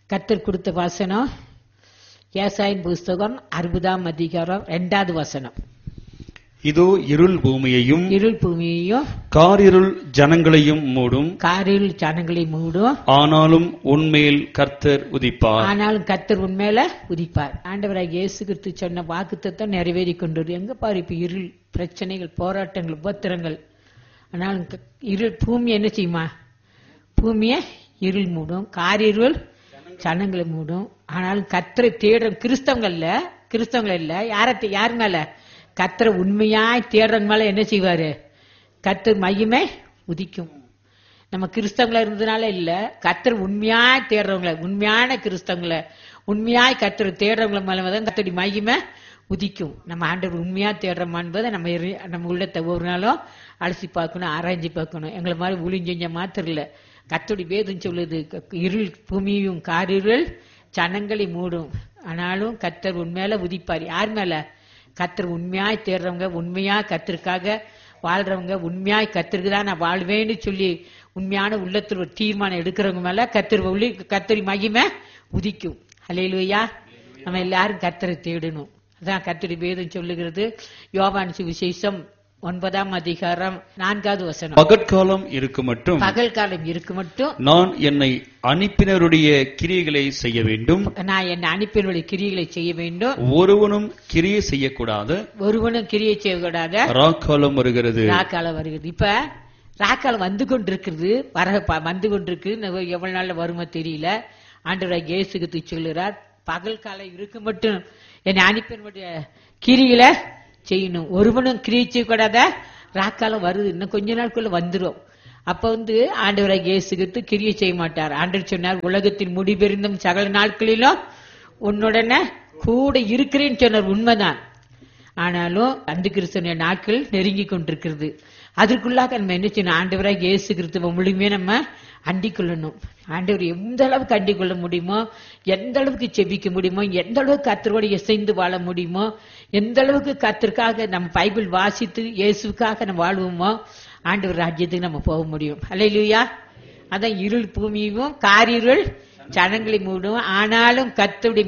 கத்தர் கொடுத்த வசனம் ஏசாயின் புஸ்தகம் அறுபதாம் அதிகாரம் ரெண்டாவது வசனம் இதோ இருள் பூமியையும் இருள் பூமியையும் காரிருள் ஜனங்களையும் மூடும் காரில் ஜனங்களை மூடும் ஆனாலும் உன்மேல் கர்த்தர் உதிப்பார் ஆனாலும் கத்தர் உண்மையில உதிப்பார் ஆண்டவராக இயேசு கிறிஸ்து சொன்ன வாக்குத்தத்தம் நிறைவேறி கொண்டு எங்க பாரு இப்ப இருள் பிரச்சனைகள் போராட்டங்கள் உபத்திரங்கள் ஆனாலும் க- இருள் பூமி என்ன செய்யுமா பூமியை இருள் மூடும் காரிருள் ஜனங்களை மூடும் ஆனாலும் கத்தரை தேடுற கிறிஸ்தவங்கள்ல கிறிஸ்தவங்கள் இல்ல யார யார் மேல கத்தரை உண்மையாய் தேடுறவங்க மேல என்ன செய்வாரு கத்தர் மையமே உதிக்கும் நம்ம கிறிஸ்தவங்களா இருந்ததுனால இல்ல கத்தர் உண்மையாய் தேடுறவங்கள உண்மையான கிறிஸ்தவங்கள உண்மையாய் கத்தர் தேடுறவங்கள மேல தான் கத்தடி மகிமை உதிக்கும் நம்ம ஆண்டவர் உண்மையா தேடுறோமா என்பதை நம்ம எரி- நம்ம உள்ளத்தை ஒரு நாளும் அலசி பார்க்கணும் ஆராய்ஞ்சு பார்க்கணும் எங்களை மாதிரி ஊழிஞ்செஞ்ச மாத்திரம் இல்ல கத்தோடி வேதம் சொல்லுது க- இருள் பூமியும் காரிருள் ஜனங்களை மூடும் ஆனாலும் கத்தர் உண்மையில உதிப்பார் யார் மேல கத்தர் உண்மையாய் தேடுறவங்க உண்மையா கத்திற்காக வாழ்றவங்க உண்மையாய் கத்திற்கு தான் நான் வாழ்வேன்னு சொல்லி உண்மையான உள்ளத்தில் ஒரு தீர்மானம் எடுக்கிறவங்க மேல கத்திர உள்ளி கத்தரி மகிமை உதிக்கும் ஹalleluya நம்ம எல்லாரும் கத்தரை தேடணும் அதான் கத்தரி வேதம் சொல்லுகிறது யோவான் சுவிசேஷம் ஒன்பதாம் அதிகாரம் நான்காவது வசனம் பகற்காலம் இருக்கு மட்டும் பகல் காலம் இருக்கு மட்டும் நான் என்னை அனுப்பினருடைய கிரியைகளை செய்ய வேண்டும் நான் என் அனுப்பினுடைய கிரியைகளை செய்ய வேண்டும் ஒருவனும் கிரியை செய்யக்கூடாது ஒருவனும் கிரியை செய்யக்கூடாத ராக்காலம் வருகிறது ராக்காலம் வருகிறது இப்ப ராக்காலம் வந்து கொண்டிருக்கிறது வர ப- வந்து கொண்டிருக்கு இன்னும் எவ்வளவு நாள்ல வருமோ தெரியல ஆண்டவராக இயேசுக்கு சொல்லுறார் பகல் காலம் இருக்கு மட்டும் என்னை அனுப்பினுடைய கிரிகளை செய்யணும் ஒருவனும் கிரியை செய்யக்கூடாத ராக்காலம் வருது இன்னும் கொஞ்ச நாட்குள்ள வந்துரும் அப்ப வந்து ஆண்டவராக இயேசுகிட்டு கிரியை செய்ய மாட்டார் ஆண்டவர் சொன்னார் உலகத்தின் முடிபெருந்தும் சகல நாட்களிலும் உன்னுடனே கூட இருக்கிறேன்னு சொன்னார் உண்மைதான் ஆனாலும் அந்த கிறிஸ்தனுடைய நாட்கள் நெருங்கி கொண்டிருக்கிறது அதற்குள்ளாக நம்ம என்ன செய்யணும் ஆண்டவராக இயேசு கிறிஸ்துவ முழுமையா நம்ம அண்டிக் கொள்ளணும் ஆண்டவர் எந்த அளவுக்கு அண்டிக் கொள்ள முடியுமோ எந்த அளவுக்கு செபிக்க முடியுமோ எந்த அளவுக்கு கத்தரோடு இசைந்து வாழ முடியுமோ எந்த அளவுக்கு கத்திற்காக நம்ம பைபிள் வாசித்து இயேசுக்காக நம்ம வாழ்வோமோ ஆண்டவர் ராஜ்யத்துக்கு நம்ம போக முடியும் அல்லையா அதான் இருள் பூமியும் காரிருள் ஜனங்களை மூடும் ஆனாலும் கத்தருடைய